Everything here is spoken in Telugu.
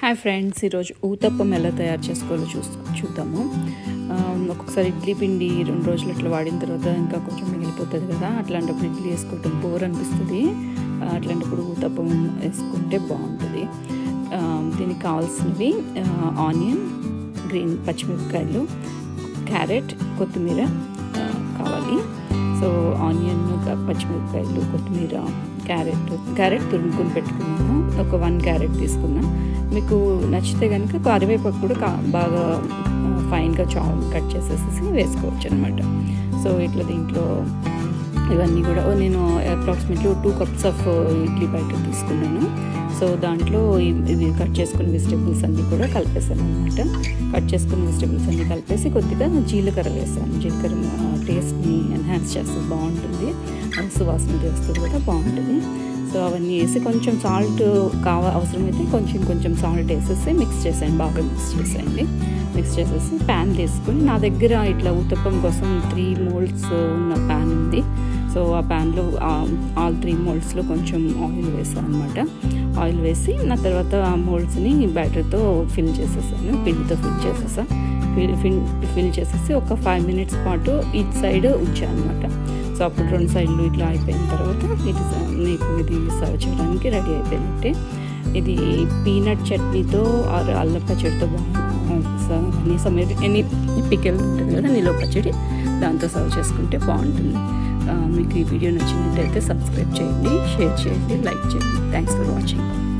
హాయ్ ఫ్రెండ్స్ ఈరోజు ఊతప్పం ఎలా తయారు చేసుకోవాలో చూ చూద్దాము ఆ, ఒక్కొక్కసారి ఇడ్లీ పిండి రెండు రోజులు అట్లా వాడిన తర్వాత ఇంకా కొంచెం మిగిలిపోతుంది కదా అట్లాంటప్పుడు ఇడ్లీ వేసుకోవటం బోర్ అనిపిస్తుంది ఆ, అట్లాంటప్పుడు ఊతప్పం వేసుకుంటే బాగుంటుంది ఆ, దీనికి కావాల్సినవి ఆనియన్ గ్రీన్ పచ్చిమిరపకాయలు క్యారెట్ కొత్తిమీర ఆ, కావాలి సో ఆనియన్ పచ్చిమిరపకాయలు కొత్తిమీర క్యారెట్ క్యారెట్ తురుముకొని పెట్టుకున్నాను ఒక వన్ క్యారెట్ తీసుకున్నా మీకు నచ్చితే కనుక కరివేపాకు కూడా కా బాగా ఫైన్గా చా కట్ చేసేసి వేసుకోవచ్చు అనమాట సో ఇట్లా దీంట్లో ఇవన్నీ కూడా ఓ నేను approximately two cups of idli batter తీసుకున్నాను సో దాంట్లో ఇవి ఇవి కట్ చేసుకున్న వెజిటేబుల్స్ అన్నీ కూడా కలిపేసాను అనమాట కట్ చేసుకున్న వెజిటేబుల్స్ అన్నీ కలిపేసి కొద్దిగా జీలకర్ర వేసాను జీలకర్ర టేస్ట్ని ఎన్హాన్స్ చేస్తుంది బాగుంటుంది అది సువాసన వస్తుంది కూడా బాగుంటుంది సో అవన్నీ వేసి కొంచెం సాల్ట్ కావ అవసరమైతే కొంచెం కొంచెం సాల్ట్ వేసేసి మిక్స్ చేసేయండి బాగా మిక్స్ చేసేయండి మిక్స్ చేసేసి ప్యాన్ తీసుకుని నా దగ్గర ఇట్లా ఊతప్పం కోసం త్రీ మోల్డ్స్ ఉన్న ప్యాన్ ఉంది సో ఆ ప్యాన్లో ఆల్ త్రీ మోల్డ్స్లో కొంచెం ఆయిల్ వేసాను అనమాట ఆయిల్ వేసి నా తర్వాత ఆ మోల్డ్స్ని బ్యాటర్తో ఫిల్ చేసేసాను పిండితో ఫిల్ చేసేసా ఫిల్ ఫిల్ ఫిల్ చేసేసి ఒక ఫైవ్ మినిట్స్ పాటు ఈచ్ సైడ్ ఉంచాను అనమాట సో అప్పుడు రెండు సైడ్లు ఇట్లా అయిపోయిన తర్వాత ఇది నీకు ఇది సర్వ్ చేయడానికి రెడీ అయిపోయినట్టే ఇది పీనట్ చట్నీతో ఆర్ అల్లం పచ్చడితో బాగుంటుంది సమయం ఎనీ పికెల్ ఉంటుంది కదా నిలో పచ్చడి దాంతో సర్వ్ చేసుకుంటే బాగుంటుంది ఆ, మీకు ఈ వీడియో నచ్చినట్టయితే సబ్స్క్రైబ్ చేయండి షేర్ చేయండి లైక్ చేయండి థ్యాంక్స్ ఫర్ వాచింగ్